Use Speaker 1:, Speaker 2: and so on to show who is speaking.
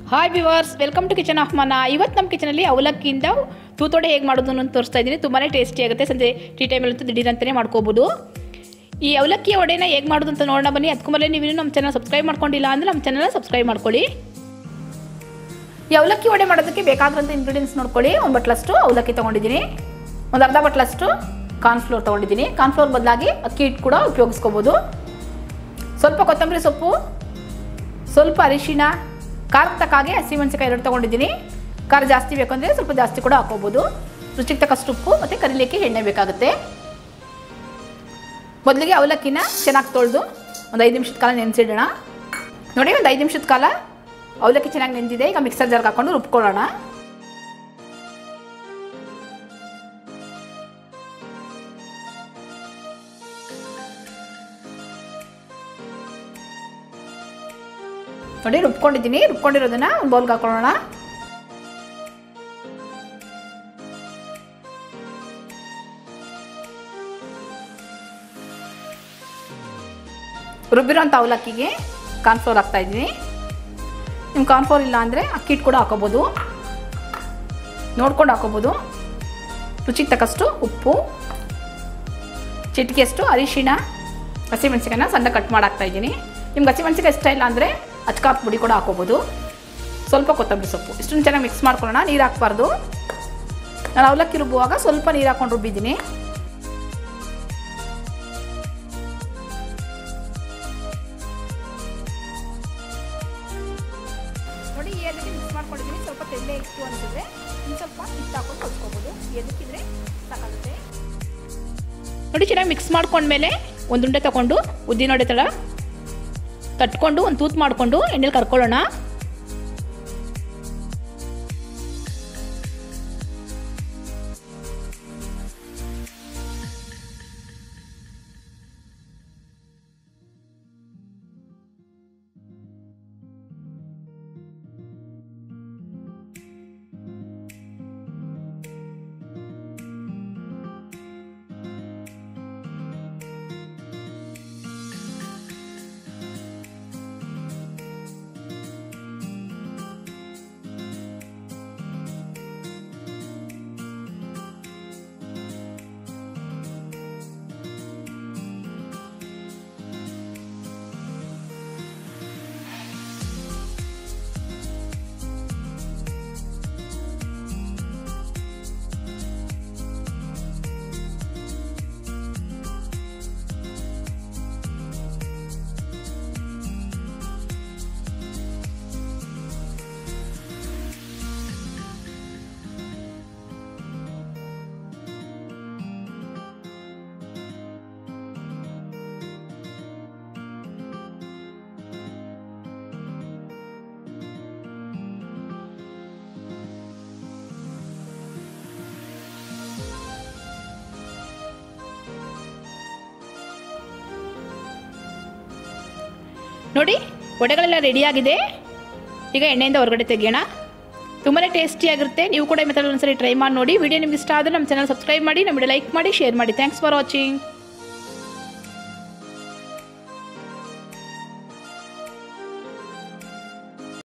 Speaker 1: hi viewers welcome to kitchen of Mana ಇವತ್ತು ನಮ್ಮ ಕಿಚನಲ್ಲಿ ಅವಲಕ್ಕಿಯಿಂದ ತೂತೋಡೆ ಹೇಗೆ ಮಾಡೋದು ಅಂತ ತೋರಿಸ್ತಾ ಇದ್ದೀನಿ ತುಂಬಾ ಟೇಸ್ಟಿ ಆಗುತ್ತೆ ಸಂಜೆ ಟೀ ಟೈಮಲ್ಲಿ ದಿಢೀರ್ ಅಂತಲೇ ಮಾಡ್ಕೋಬೋದು ಈ ಅವಲಕ್ಕಿ ವಡೆನ ಹೇಗೆ ಮಾಡೋದು ಅಂತ ನೋಡೋಣ ಬನ್ನಿ ಅದಕ್ಕೂ ಮೊದಲೇ ನೀವು ನಮ್ಮ ಚಾನಲ್ ಸಬ್ಸ್ಕ್ರೈಬ್ ಮಾಡ್ಕೊಂಡಿಲ್ಲ ಅಂದರೆ ನಮ್ಮ ಚಾನಲ್ ಸಬ್ಸ್ಕ್ರೈಬ್ ಮಾಡ್ಕೊಳ್ಳಿ ಈ ಅವಲಕ್ಕಿ ವಡೆ ಮಾಡೋದಕ್ಕೆ ಬೇಕಾಗಿರೋಂಥ ಇಂಗ್ರೀಡಿಯೆಂಟ್ಸ್ ನೋಡ್ಕೊಳ್ಳಿ ಒಂದು ಬಟ್ಲಷ್ಟು ಅವಲಕ್ಕಿ ತೊಗೊಂಡಿದ್ದೀನಿ ಒಂದು ಅರ್ಧ ಬಟ್ಲಷ್ಟು ಕಾರ್ನ್ಫ್ಲೋರ್ ತೊಗೊಂಡಿದ್ದೀನಿ ಕಾರ್ನ್ಫ್ಲೋರ್ ಬದಲಾಗಿ ಅಕ್ಕಿ ಹಿಟ್ಟು ಕೂಡ ಉಪಯೋಗಿಸ್ಕೋಬೋದು ಸ್ವಲ್ಪ ಕೊತ್ತಂಬರಿ ಸೊಪ್ಪು ಸ್ವಲ್ಪ ಅರಿಶಿಣ ಖಾರಕ್ಕೆ ತಕ್ಕಾಗೆ ಹಸಿಮೆಣಸಿಕಾಯಿ ಎರಡು ತೊಗೊಂಡಿದ್ದೀನಿ ಖಾರ ಜಾಸ್ತಿ ಬೇಕಂದರೆ ಸ್ವಲ್ಪ ಜಾಸ್ತಿ ಕೂಡ ಹಾಕೋಬೋದು ರುಚಿಗೆ ತಕ್ಕಷ್ಟು ಉಪ್ಪು ಮತ್ತು ಕರಿಲಿಕ್ಕೆ ಎಣ್ಣೆ ಬೇಕಾಗುತ್ತೆ ಮೊದಲಿಗೆ ಅವಲಕ್ಕಿನ ಚೆನ್ನಾಗಿ ತೊಳೆದು ಒಂದು ಐದು ನಿಮಿಷದ ಕಾಲ ನೆನೆಸಿಡೋಣ ನೋಡಿ ಒಂದು ಐದು ನಿಮಿಷದ ಕಾಲ ಅವಲಕ್ಕಿ ಚೆನ್ನಾಗಿ ನೆಂದಿದೆ ಈಗ ಮಿಕ್ಸರ್ ಜಾರ್ಗೆ ಹಾಕೊಂಡು ರುಬ್ಕೊಳ್ಳೋಣ ನೋಡಿ ರುಬ್ಕೊಂಡಿದ್ದೀನಿ ರುಬ್ಕೊಂಡಿರೋದನ್ನ ಒಂದು ಬೌಲ್ಗೆ ಹಾಕೊಳ್ಳೋಣ ರುಬ್ಬಿರೋಂಥ ಅವಲಕ್ಕಿಗೆ ಕಾರ್ನ್ಫ್ಲೋರ್ ಹಾಕ್ತಾ ಇದ್ದೀನಿ ನಿಮ್ಮ ಕಾರ್ನ್ಫ್ಲೋರ್ ಇಲ್ಲ ಅಂದರೆ ಅಕ್ಕಿ ಹಿಟ್ಟು ಕೂಡ ಹಾಕೋಬೋದು ನೋಡ್ಕೊಂಡು ಹಾಕೋಬೋದು ರುಚಿಗೆ ತಕ್ಕಷ್ಟು ಉಪ್ಪು ಚಿಟಿಕೆಯಷ್ಟು ಅರಿಶಿಣ ಹಸಿಮೆಣಸಿಕಾಯನ್ನ ಸಣ್ಣ ಕಟ್ ಮಾಡಿ ಹಾಕ್ತಾ ಇದ್ದೀನಿ ನಿಮ್ಗೆ ಹಸಿಮೆಣಸಿಕಾಯಿ ಇಷ್ಟ ಇಲ್ಲ ಅಂದರೆ ಅಚ್ಕಾಪ್ ಪುಡಿ ಕೂಡ ಹಾಕೋಬೋದು ಸ್ವಲ್ಪ ಕೊತ್ತಂಬರಿ ಸೊಪ್ಪು ಇಷ್ಟನ್ನು ಚೆನ್ನಾಗಿ ಮಿಕ್ಸ್ ಮಾಡ್ಕೊಳ್ಳೋಣ ನೀರು ಹಾಕ್ಬಾರ್ದು ನಾನು ಅವಲಕ್ಕಿ ರುಬ್ಬುವಾಗ ಸ್ವಲ್ಪ ನೀರು ಹಾಕೊಂಡು ರುಬ್ಬಿದ್ದೀನಿ ನೋಡಿ ಈ ಏಲಕ್ಕಿ ಮಿಕ್ಸ್ ಮಾಡ್ಕೊಂಡಿದ್ದೀನಿ ಸ್ವಲ್ಪ ತೆಳ್ಳೆ ಇತ್ತು ಅನಿಸಿದ್ರೆ ಇನ್ನು ಸ್ವಲ್ಪ ಹಿಟ್ಟು ಹಾಕೊಂಡು ಕಲ್ಸ್ಕೊಬೋದು ಎದಕ್ಕಿದ್ರೆ ಸಾಕಾಗುತ್ತೆ ನೋಡಿ ಚೆನ್ನಾಗಿ ಮಿಕ್ಸ್ ಮಾಡ್ಕೊಂಡ್ಮೇಲೆ ಒಂದು ಉಂಡೆ ತಗೊಂಡು ಉದ್ದಿನೊಡೆ ಥರ ತಟ್ಕೊಂಡು ಒಂದು ತೂತು ಮಾಡಿಕೊಂಡು ಎಣ್ಣೆಲಿ ಕರ್ಕೊಳ್ಳೋಣ ನೋಡಿ ವಡೆಗಳೆಲ್ಲ ರೆಡಿಯಾಗಿದೆ ಈಗ ಎಣ್ಣೆಯಿಂದ ಹೊರಗಡೆ ತೆಗಿಯೋಣ ತುಂಬಾ ಟೇಸ್ಟಿಯಾಗಿರುತ್ತೆ ನೀವು ಕೂಡ ಈ ಮೆಥಡ್ ಒಂದ್ಸರಿ ಟ್ರೈ ಮಾಡಿ ನೋಡಿ ವಿಡಿಯೋ ನಿಮ್ಗೆ ಇಷ್ಟ ಆದರೆ ನಮ್ಮ ಚಾನಲ್ ಸಬ್ಸ್ಕ್ರೈಬ್ ಮಾಡಿ ನಮ್ಮ ಲೈಕ್ ಮಾಡಿ ಶೇರ್ ಮಾಡಿ ಥ್ಯಾಂಕ್ಸ್ ಫಾರ್ ವಾಚಿಂಗ್